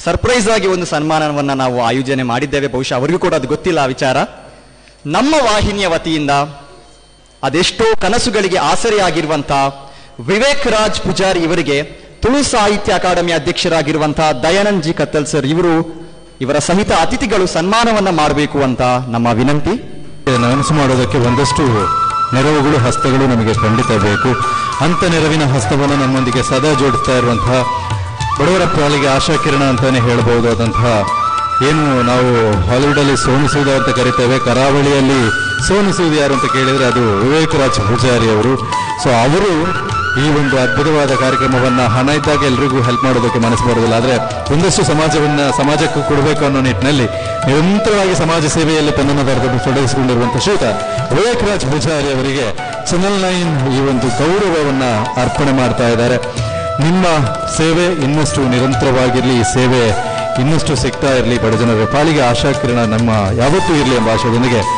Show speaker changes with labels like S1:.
S1: surprise ಆಗಿ ಒಂದು ಸನ್ಮಾನವನ್ನ ನಾವು ಆಯೋಜನೆ ಮಾಡಿದ್ದೇವೆ ಬಹುಶಃ ಅವರಿಗೂ ಕೂಡ ಅದು ಗೊತ್ತಿಲ್ಲ ಆ ವಿಚಾರ ನಮ್ಮ ವಾಹಿನಿಯ ವತಿಯಿಂದ ಅದೆಷ್ಟೋ ಕನಸುಗಳಿಗೆ ಆಸರೆಯಾಗಿರುವಂತಹ ವಿವೇಕ್ ರಾಜ್ ಪೂಜಾರಿ ಇವರಿಗೆ ತುಳು ಸಾಹಿತ್ಯ ಅಕಾಡೆಮಿ ಅಧ್ಯಕ್ಷರಾಗಿರುವಂತಹ ದಯಾನಂದ್ ಜಿ ಕತ್ತಲ್ ಸರ್ ಇವರು ಇವರ ಸಹಿತ ಅತಿಥಿಗಳು ಸನ್ಮಾನವನ್ನ ಮಾಡಬೇಕು ಅಂತ ನಮ್ಮ ವಿನಂತಿ
S2: ನನಸು ಮಾಡೋದಕ್ಕೆ ಒಂದಷ್ಟು ನೆರವುಗಳು ಹಸ್ತಗಳು ನಮಗೆ ಖಂಡಿತ ಬೇಕು ಅಂತ ನೆರವಿನ ಹಸ್ತವನ್ನು ನಮ್ಮೊಂದಿಗೆ ಸದಾ ಜೋಡಿಸ್ತಾ ಇರುವಂತಹ ಬಡವರ ಪಾಲಿಗೆ ಆಶಾ ಕಿರಣ ಅಂತಾನೆ ಹೇಳ್ಬಹುದಾದಂತಹ ಏನು ನಾವು ಹಾಲಿವುಡಲ್ಲಿ ಸೋನಿಸುವುದು ಅಂತ ಕರಿತೇವೆ ಕರಾವಳಿಯಲ್ಲಿ ಸೋನಿಸುವುದು ಯಾರು ಅಂತ ಕೇಳಿದ್ರೆ ಅದು ವಿವೇಕ್ ರಾಜ್ ಪೂಜಾರಿ ಅವರು ಸೊ ಅವರು ಈ ಒಂದು ಅದ್ಭುತವಾದ ಕಾರ್ಯಕ್ರಮವನ್ನ ಹಣ ಇದ್ದಾಗ ಎಲ್ರಿಗೂ ಹೆಲ್ಪ್ ಮಾಡೋದಕ್ಕೆ ಮನಸ್ಸು ಬರೋದಿಲ್ಲ ಆದ್ರೆ ಒಂದಷ್ಟು ಸಮಾಜವನ್ನ ಸಮಾಜಕ್ಕೂ ಕೊಡಬೇಕು ಅನ್ನೋ ನಿಟ್ಟಿನಲ್ಲಿ ನಿರಂತರವಾಗಿ ಸಮಾಜ ಸೇವೆಯಲ್ಲಿ ತನ್ನನ್ನು ಬರೆದು ತೊಡಗಿಸಿಕೊಂಡಿರುವಂತಹ ಶ್ರೀತ ವಿವೇಕ್ ರಾಜ್ ಪೂಜಾರಿ ಅವರಿಗೆ ಚಾನಲ್ ನೈನ್ ಈ ಒಂದು ಗೌರವವನ್ನ ಅರ್ಪಣೆ ಮಾಡ್ತಾ ಇದ್ದಾರೆ ನಿಮ್ಮ ಸೇವೆ ಇನ್ನಷ್ಟು ನಿರಂತರವಾಗಿರಲಿ ಈ ಸೇವೆ ಇನ್ನಷ್ಟು ಸಿಗ್ತಾ ಇರಲಿ ಬಡಜನರ ಪಾಲಿಗೆ ಆಶಾ ಕಿರಣ ನಮ್ಮ ಯಾವತ್ತೂ ಇರಲಿ ಎಂಬ ಆಶಯದೊಂದಿಗೆ